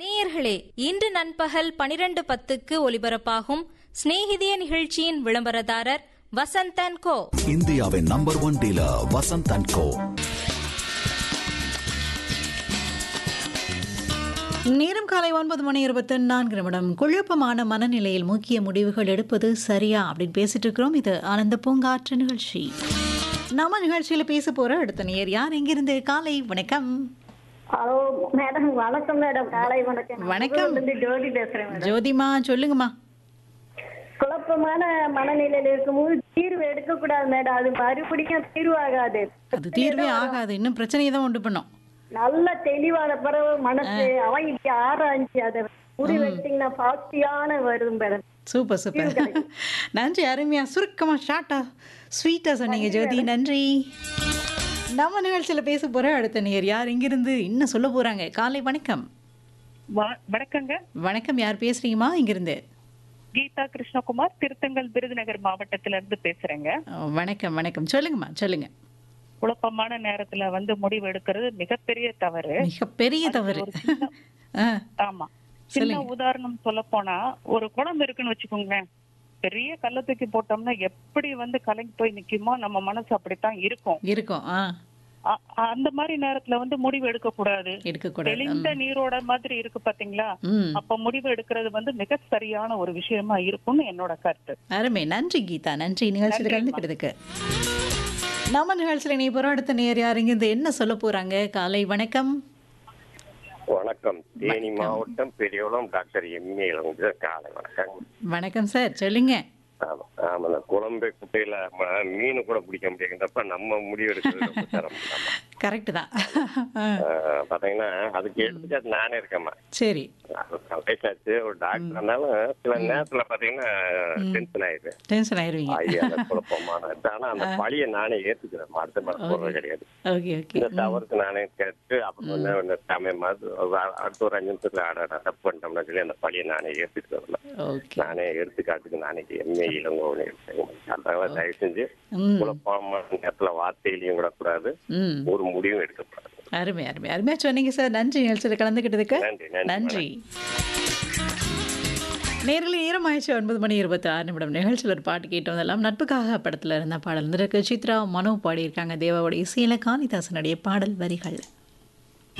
நேயர்களே இன்று நண்பகல் பனிரெண்டு பத்துக்கு ஒலிபரப்பாகும் சிநேகிதிய நிகழ்ச்சியின் விளம்பரதாரர் வசந்தன் கோ இந்தியாவின் number one dealer Vasanth and Co நேரம் காலை ஒன்பது மணி இருபத்தி நான்கு நிமிடம் குழப்பமான மனநிலையில் முக்கிய முடிவுகள் எடுப்பது சரியா அப்படின்னு பேசிட்டு இருக்கிறோம் இது ஆனந்த பூங்காற்று நிகழ்ச்சி நம்ம நிகழ்ச்சியில் பேச போற அடுத்த நேர் யார் எங்கிருந்து காலை வணக்கம் ஹலோ மேடம் வணக்கம் மேடம் காலை வணக்கம் வணக்கம். இருந்து ஜோதி பேசுறேன் மேடம் ஜோதிமா சொல்லுங்கம்மா குழப்பமான மனநிலையில இருக்கும்போது தீர்வு எடுக்க கூடாது மேடம் அது மறுபடியும் தீர்வாகாது அது தீர்வே ஆகாது இன்னும் பிரச்சனையை தான் உண்டு பண்ணோம் நல்ல தெளிவான பிறகு மனசு அவன் இப்படி ஆராய்ச்சி அதை முடிவு எடுத்தீங்கன்னா பாசிட்டிவான வரும் மேடம் சூப்பர் சூப்பர் நன்றி அருமையா சுருக்கமா ஷார்ட்டா ஸ்வீட்டா சொன்னீங்க ஜோதி நன்றி நம்ம நிகழ்ச்சியில் பேச போற அடுத்த நேர் யார் எங்கிருந்து இன்னும் சொல்ல போறாங்க காலை வணக்கம் வ- வணக்கங்க வணக்கம் யார் பேசுறீங்கம்மா இங்கிருந்து கீதா கிருஷ்ணகுமார் திருத்தங்கல் விருதுநகர் மாவட்டத்துல இருந்து பேசுறேங்க ஓ, வணக்கம் வணக்கம் சொல்லுங்கம்மா சொல்லுங்க குழப்பமான நேரத்துல வந்து முடிவு எடுக்கிறது மிகப்பெரிய தவறு மிகப்பெரிய தவறு ஆ, ஆமா சின்ன உதாரணம் சொல்ல போனா ஒரு குழம்பு இருக்குன்னு வச்சுக்கோங்களேன் பெரிய கல்ல தூக்கி போட்டோம்னா எப்படி வந்து கலங்கி போய் நிக்குமோ நம்ம மனசு அப்படித்தான் இருக்கும் இருக்கும் ஆ அ- அந்த மாதிரி நேரத்துல வந்து முடிவு எடுக்க கூடாது எடுக்கக்கூடாது தெளிந்த நீரோட மாதிரி இருக்கு பாத்தீங்களா ம் அப்ப முடிவு எடுக்கிறது வந்து மிக சரியான ஒரு விஷயமா இருக்கும்னு என்னோட கருத்து அருமை நன்றி கீதா நன்றி நிகழ்ச்சியில் கலந்துக்கிட்டதுக்கு நம்ம நிகழ்ச்சியில் நீ போகிற அடுத்த நேர் யார் இங்கிருந்து என்ன சொல்ல போறாங்க காலை வணக்கம் வணக்கம் தேனி மாவட்டம் பெரியகுளம் டாக்டர் எம்ஏ இளங்குது காலை வணக்கம் வணக்கம் சார் சொல்லுங்க ஆமா ஆமா இந்த குழம்பு குட்டையில ம- மீன் கூட பிடிக்க முடியாதுன்றப்ப நம்ம முடிவு எடுக்கிறது ரொம்ப சிரமம் ஆமா. கரெக்ட் தான் ஆ, ஆஹ் பாத்தீங்கன்னா அதுக்கு எடுத்துக்காட்டு நானே இருக்கேம்மா சரி வயசாச்சு ஒரு டாக்டர் இருந்தாலும் சில நேரத்துல பாத்தீங்கன்னா டென்ஷன் ஆயிடுது டென்ஷன் ஆயிருவீங்க ஐயா அந்த குழப்பமான இது. ஆனா அந்த பழியை நானே ஏத்துக்கிறேன் அடுத்த மாதிரி போறது கிடையாது ஓகே ஓகே இந்த தவறுக்கு நானே கேட்டு அப்புறம் என்ன இந்த சமயம் மாதிரி ஒரு அ- அடுத்த ஒரு அஞ்சு நிமிஷத்துல ஆட தப்பு பண்ணிட்டோம்னா சொல்லி அந்த பழியை நானே ஏத்துக்கிறதில்ல ஓகே நானே எடுத்துக்காட்டுக்கு நானே எம்ஏ இளங்கோவனே அதனால தயவு செஞ்சு ம் குழப்பமான நேரத்துல வார்த்தையிலையும் விடக்கூடாது ம் ஒரு முடிவும் எடுக்கக்கூடாது அருமை அருமை அருமையா சொன்னீங்க சார் நன்றி நிகழ்ச்சியில் கலந்துக்கிட்டதுக்கு நன்றி, நன்றி, நன்றி நேரில் ஈரமாயிடுச்சு ஒன்பது மணி இருபத்தி ஆறு நிமிடம் நிகழ்ச்சியில் ஒரு பாட்டு கேட்டு வந்தெல்லாம் நட்புக்காக படத்தில் இருந்த பாடல் இருந்திருக்கு சித்ரா மனோ பாடியிருக்காங்க தேவாவோட இசையில காளிதாசனுடைய பாடல் வரிகள்